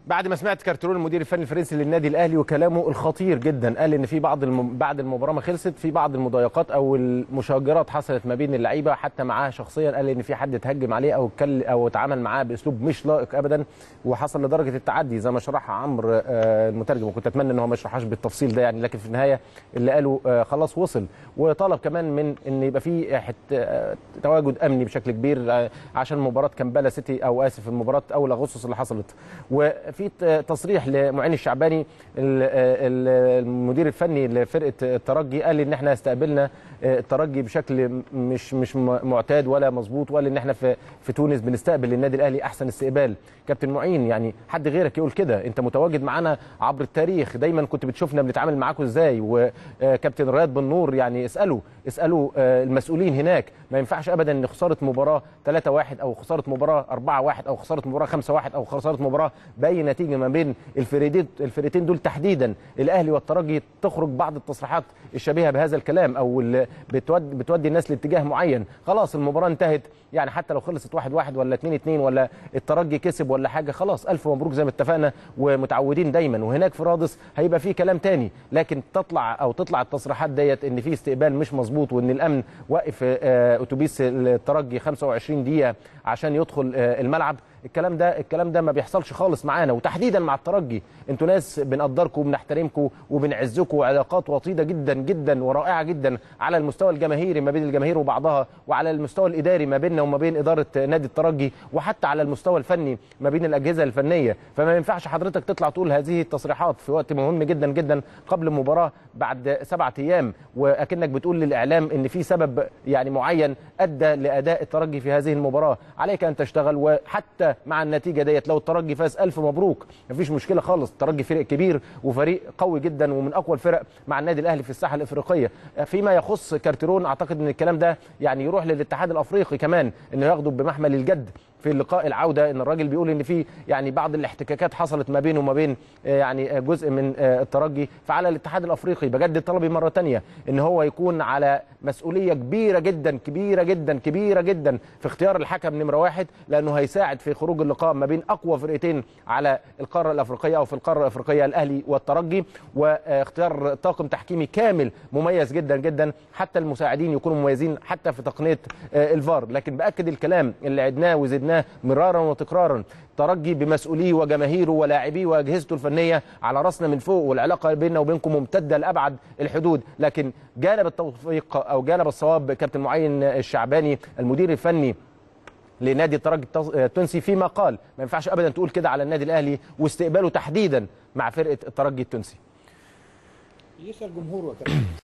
بعد ما سمعت كارترون المدير الفني الفرنسي للنادي الاهلي وكلامه الخطير جدا قال ان في بعض الم... بعد المباراه ما خلصت في بعض المضايقات او المشاجرات حصلت ما بين اللعيبه حتى معاه شخصيا قال ان في حد اتهجم عليه او اتكل او اتعامل معاه باسلوب مش لائق ابدا وحصل لدرجه التعدي زي ما شرحها عمرو آه، المترجم وكنت اتمنى ان هو ما يشرحهاش بالتفصيل ده يعني لكن في النهايه اللي قاله آه، خلاص وصل وطلب كمان من ان يبقى في حت... آه، تواجد امني بشكل كبير آه، عشان مباراه كامبالا سيتي او اسف المباراه اول اغسطس اللي حصلت وفي ت- تصريح لمعين الشعباني ال- ال- المدير الفني لفرقه الترجي قال ان احنا استقبلنا الترجي بشكل مش مش م- معتاد ولا مظبوط وقال ان احنا في في تونس بنستقبل النادي الاهلي احسن استقبال كابتن معين يعني حد غيرك يقول كده انت متواجد معانا عبر التاريخ دايما كنت بتشوفنا بنتعامل معاكم ازاي وكابتن رياض بن نور يعني اسالوا اسالوا آه، المسؤولين هناك ما ينفعش ابدا ان خساره مباراه 3-1 او خساره مباراه 4-1 او خساره مباراه 5-1 او خساره مباراه باي نتيجه ما بين الفريقين الفريقين دول تحديدا الاهلي والترجي تخرج بعض التصريحات الشبيهه بهذا الكلام او اللي بتودي, بتودي الناس لاتجاه معين خلاص المباراه انتهت يعني حتى لو خلصت 1-1 ولا 2-2 ولا الترجي كسب ولا حاجه خلاص الف مبروك زي ما اتفقنا ومتعودين دايما وهناك في رادس هيبقى في كلام تاني لكن تطلع او تطلع التصريحات ديت ان في استقبال مش مظبوط وان الامن واقف آه، اتوبيس الترجي 25 دقيقه عشان يدخل آه، الملعب الكلام ده الكلام ده ما بيحصلش خالص معانا وتحديدا مع الترجي انتوا ناس بنقدركم وبنحترمكم وبنعزكم وعلاقات وطيده جدا جدا ورائعه جدا على المستوى الجماهيري ما بين الجماهير وبعضها وعلى المستوى الاداري ما بيننا وما بين اداره نادي الترجي وحتى على المستوى الفني ما بين الاجهزه الفنيه فما ينفعش حضرتك تطلع تقول هذه التصريحات في وقت مهم جدا جدا قبل المباراه بعد سبعة ايام واكنك بتقول للاعلام ان في سبب يعني معين ادى لاداء الترجي في هذه المباراه عليك ان تشتغل وحتى مع النتيجه ديت لو الترجي فاز الف مبروك مفيش مشكله خالص الترجي فريق كبير وفريق قوي جدا ومن اقوى الفرق مع النادي الاهلي في الساحه الافريقيه فيما يخص كارتيرون اعتقد ان الكلام ده يعني يروح للاتحاد الافريقي كمان انه ياخده بمحمل الجد في اللقاء العوده ان الراجل بيقول ان في يعني بعض الاحتكاكات حصلت ما بينه وما بين آه، يعني آه، جزء من آه، الترجي فعلى الاتحاد الافريقي بجدد طلبي مره تانية ان هو يكون على مسؤوليه كبيره جدا كبيره جدا كبيره جدا في اختيار الحكم نمره واحد لانه هيساعد في خروج اللقاء ما بين اقوى فرقتين على القاره الافريقيه او في القاره الافريقيه الاهلي والترجي واختيار طاقم تحكيمي كامل مميز جدا جدا حتى المساعدين يكونوا مميزين حتى في تقنيه آه، الفار لكن باكد الكلام اللي عدناه وزدناه مرارا وتكرارا ترجي بمسؤوليه وجماهيره ولاعبيه واجهزته الفنيه على راسنا من فوق والعلاقه بيننا وبينكم ممتده لابعد الحدود لكن جانب التوفيق او جانب الصواب كابتن معين الشعباني المدير الفني لنادي الترجي التز- التونسي فيما قال ما ينفعش ابدا تقول كده على النادي الاهلي واستقباله تحديدا مع فرقه الترجي التونسي يسأل جمهوره يا كابتن